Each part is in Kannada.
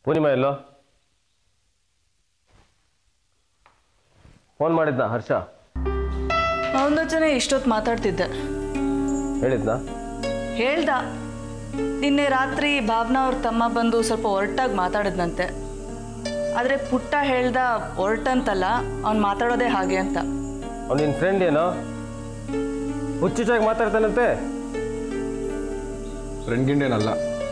ಪೂರ್ಣಿಮಾ ಎಲ್ಲೋ ಫೋನ್ ಮಾಡಿದ್ನ ಹರ್ಷ ಅವನ ಜೊತೆ ಇಷ್ಟೊತ್ತು ಮಾತಾಡ್ತಿದ್ದೆ ಹೇಳಿದ್ನಾ ಹೇಳ್ದ ನಿನ್ನೆ ರಾತ್ರಿ ಭಾವನಾ ಅವ್ರ ತಮ್ಮ ಬಂದು ಸ್ವಲ್ಪ ಒರಟಾಗಿ ಮಾತಾಡಿದ್ನಂತೆ ಆದರೆ ಪುಟ್ಟ ಹೇಳ್ದ ಒರಟಂತಲ್ಲ ಅವ್ನು ಮಾತಾಡೋದೇ ಹಾಗೆ ಅಂತ ಅವ್ನು ನಿನ್ನ ಫ್ರೆಂಡ್ ಏನೋ ಹುಚ್ಚುಚ್ಚಾಗಿ ಮಾತಾಡ್ತಾನಂತೆ ಫ್ರೆಂಡ್ ಗಿಂಡೇನಲ್ಲ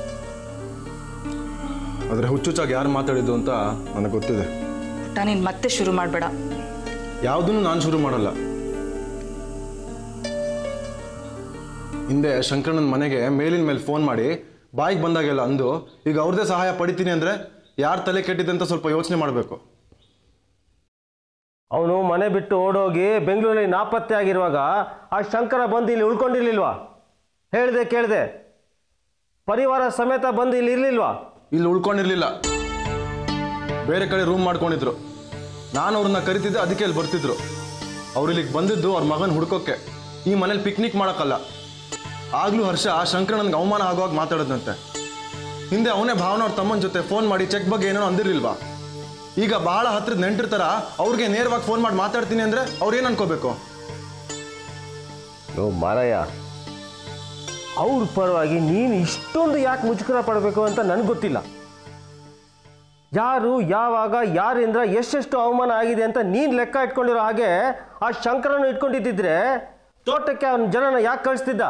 ಆದರೆ ಹುಚ್ಚುಚ್ಚಾಗಿ ಯಾರು ಮಾತಾಡಿದ್ದು ಅಂತ ನನಗೆ ಗೊತ್ತಿದೆ ಪುಟ್ಟ ನೀನು ಮತ್ತೆ ಶುರು ಮಾಡಬೇಡ ಯಾವುದನ್ನು ನಾನು ಶುರು ಮಾಡಲ್ಲ ಹಿಂದೆ ಶಂಕರಣ್ಣನ ಮನೆಗೆ ಮೇಲಿನ ಮೇಲೆ ಫೋನ್ ಮಾಡಿ ಬಾಯಿಗೆ ಬಂದಾಗೆಲ್ಲ ಅಂದು ಈಗ ಅವ್ರದ್ದೇ ಸಹಾಯ ಪಡಿತೀನಿ ಅಂದರೆ ಯಾರು ತಲೆ ಕೆಟ್ಟಿದೆ ಅಂತ ಸ್ವಲ್ಪ ಯೋಚನೆ ಮಾಡಬೇಕು ಅವನು ಮನೆ ಬಿಟ್ಟು ಓಡೋಗಿ ಬೆಂಗಳೂರಲ್ಲಿ ನಾಪತ್ತೆ ಆಗಿರುವಾಗ ಆ ಶಂಕರ ಬಂದು ಇಲ್ಲಿ ಉಳ್ಕೊಂಡಿರ್ಲಿಲ್ವಾ ಹೇಳ್ದೆ ಕೇಳ್ದೆ ಪರಿವಾರ ಸಮೇತ ಬಂದು ಇಲ್ಲಿ ಇರ್ಲಿಲ್ವಾ ಇಲ್ಲಿ ಉಳ್ಕೊಂಡಿರ್ಲಿಲ್ಲ ಬೇರೆ ಕಡೆ ರೂಮ್ ಮಾಡ್ಕೊಂಡಿದ್ರು ನಾನು ಅವ್ರನ್ನ ಕರಿತಿದ್ದೆ ಅದಕ್ಕೆ ಇಲ್ಲಿ ಬರ್ತಿದ್ರು ಅವ್ರು ಇಲ್ಲಿಗೆ ಬಂದಿದ್ದು ಅವ್ರ ಮಗನ ಹುಡ್ಕೋಕ್ಕೆ ಈ ಮನೇಲಿ ಪಿಕ್ನಿಕ್ ಮಾಡೋಕ್ಕಲ್ಲ ಆಗ್ಲೂ ಹರ್ಷ ಶಂಕರ್ ನನಗೆ ಅವಮಾನ ಆಗುವಾಗ ಮಾತಾಡೋದಂತೆ ಹಿಂದೆ ಅವನೇ ಭಾವನ ಅವ್ರ ತಮ್ಮನ ಜೊತೆ ಫೋನ್ ಮಾಡಿ ಚೆಕ್ ಬಗ್ಗೆ ಏನೋ ಅಂದಿರ್ಲಿಲ್ವಾ ಈಗ ಬಹಳ ಹತ್ರದ ನೆಂಟಿರ್ತಾರ ಅವ್ರಿಗೆ ನೇರವಾಗಿ ಫೋನ್ ಮಾಡಿ ಮಾತಾಡ್ತೀನಿ ಅಂದ್ರೆ ಅವ್ರು ಏನು ಅನ್ಕೋಬೇಕು ಓ ಮಾರಯ್ಯ ಅವ್ರ ಪರವಾಗಿ ನೀನು ಇಷ್ಟೊಂದು ಯಾಕೆ ಮುಜುಗರ ಪಡಬೇಕು ಅಂತ ನನಗೆ ಗೊತ್ತಿಲ್ಲ ಯಾರು ಯಾವಾಗ ಯಾರಿಂದ ಎಷ್ಟೆಷ್ಟು ಅವಮಾನ ಆಗಿದೆ ಅಂತ ನೀನು ಲೆಕ್ಕ ಇಟ್ಕೊಂಡಿರೋ ಹಾಗೆ ಆ ಶಂಕರನ್ನು ಇಟ್ಕೊಂಡಿದ್ದಿದ್ರೆ ತೋಟಕ್ಕೆ ಅವನ ಜನನ ಯಾಕೆ ಕಳಿಸ್ತಿದ್ದ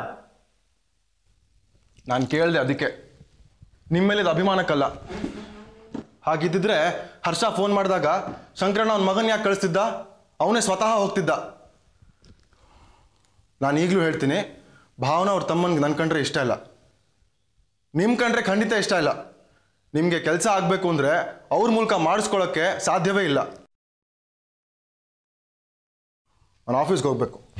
ನಾನು ಕೇಳಿದೆ ಅದಕ್ಕೆ ನಿಮ್ಮ ಮೇಲೆ ಇದು ಅಭಿಮಾನಕ್ಕಲ್ಲ ಹಾಗಿದ್ದಿದ್ರೆ ಹರ್ಷ ಫೋನ್ ಮಾಡಿದಾಗ ಶಂಕರಣ್ಣ ಅವನ ಮಗನ ಯಾಕೆ ಕಳಿಸ್ತಿದ್ದ ಅವನೇ ಸ್ವತಃ ಹೋಗ್ತಿದ್ದ ನಾನು ಈಗಲೂ ಹೇಳ್ತೀನಿ ಭಾವನ ಅವ್ರ ತಮ್ಮನಿಗೆ ನನ್ನ ಕಂಡ್ರೆ ಇಷ್ಟ ಇಲ್ಲ ನಿಮ್ಮ ಕಂಡ್ರೆ ಖಂಡಿತ ಇಷ್ಟ ಇಲ್ಲ ನಿಮಗೆ ಕೆಲಸ ಆಗಬೇಕು ಅಂದರೆ ಅವ್ರ ಮೂಲಕ ಮಾಡಿಸ್ಕೊಳ್ಳೋಕ್ಕೆ ಸಾಧ್ಯವೇ ಇಲ್ಲ ನಾನು ಆಫೀಸ್ಗೆ ಹೋಗಬೇಕು